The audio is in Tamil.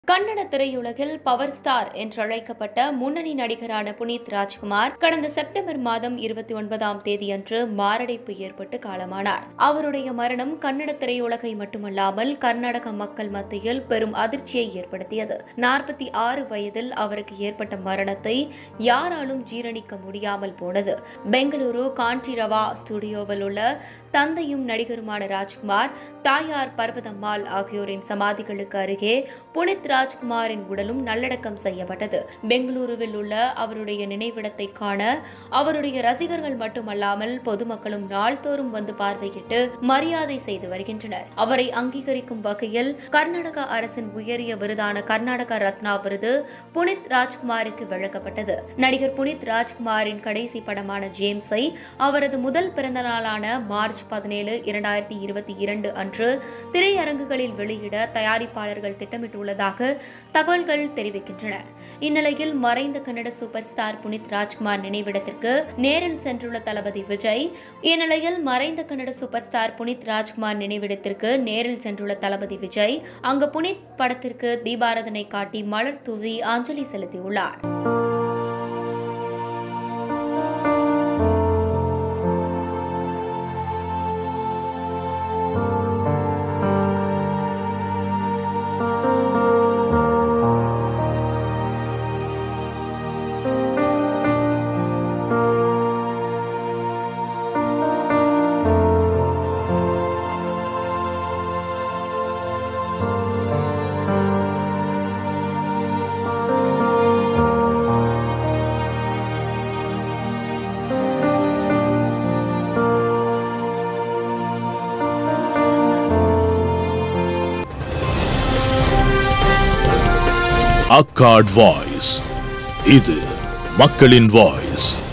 கன்னட திரையுலகில் பவர் ஸ்டார் என்றழைக்கப்பட்ட முன்னணி நடிகரான புனித் ராஜ்குமார் கடந்த செப்டம்பர் மாதம் இருபத்தி ஒன்பதாம் தேதியன்று மாரடைப்பு ஏற்பட்டு காலமானார் அவருடைய மரணம் கன்னட திரையுலகை மட்டுமல்லாமல் கர்நாடக மக்கள் மத்தியில் பெரும் அதிர்ச்சியை ஏற்படுத்தியது நாற்பத்தி ஆறு வயதில் அவருக்கு ஏற்பட்ட மரணத்தை யாராலும் ஜீரணிக்க முடியாமல் போனது பெங்களூரு காண்டிரவா ஸ்டுடியோவில் உள்ள தந்தையும் நடிகருமான ராஜ்குமார் தாயார் பர்வதம்மாள் ஆகியோரின் சமாதிகளுக்கு அருகே புனித் ராஜ்குமாரின் உடலும் நல்லடக்கம் செய்யப்பட்டது பெங்களூருவில் உள்ள அவருடைய நினைவிடத்தை காண அவருடைய ரசிகர்கள் மட்டுமல்லாமல் பொதுமக்களும் நாள்தோறும் வந்து பார்வையிட்டு மரியாதை செய்து வருகின்றனர் அவரை அங்கீகரிக்கும் வகையில் கர்நாடக அரசின் உயரிய விருதான கர்நாடக ரத்னா விருது புனித் ராஜ்குமாருக்கு வழங்கப்பட்டது நடிகர் புனித் ராஜ்குமாரின் கடைசி படமான ஜேம்ஸை அவரது முதல் பிறந்த நாளான மார்ச் பதினேழு இரண்டாயிரத்தி இருபத்தி இரண்டு அன்று திரையரங்குகளில் வெளியிட தயாரிப்பாளர்கள் திட்டமிட்டுள்ளதாக தகவல்கள் தெரிவிக்கின்றன இந்நிலையில் மறைந்த கன்னட சூப்பர் ஸ்டார் புனித் ராஜ்குமார் நினைவிடத்திற்கு நேரில் சென்றுள்ள தளபதி விஜய் இந்நிலையில் மறைந்த கன்னட சூப்பர் ஸ்டார் புனித் ராஜ்குமார் நினைவிடத்திற்கு நேரில் சென்றுள்ள தளபதி விஜய் அங்கு புனித் படத்திற்கு தீபாரதனை காட்டி மலர் தூவி அஞ்சலி செலுத்தியுள்ளார் அக்காட் வாய்ஸ் இது மக்களின் வாய்ஸ்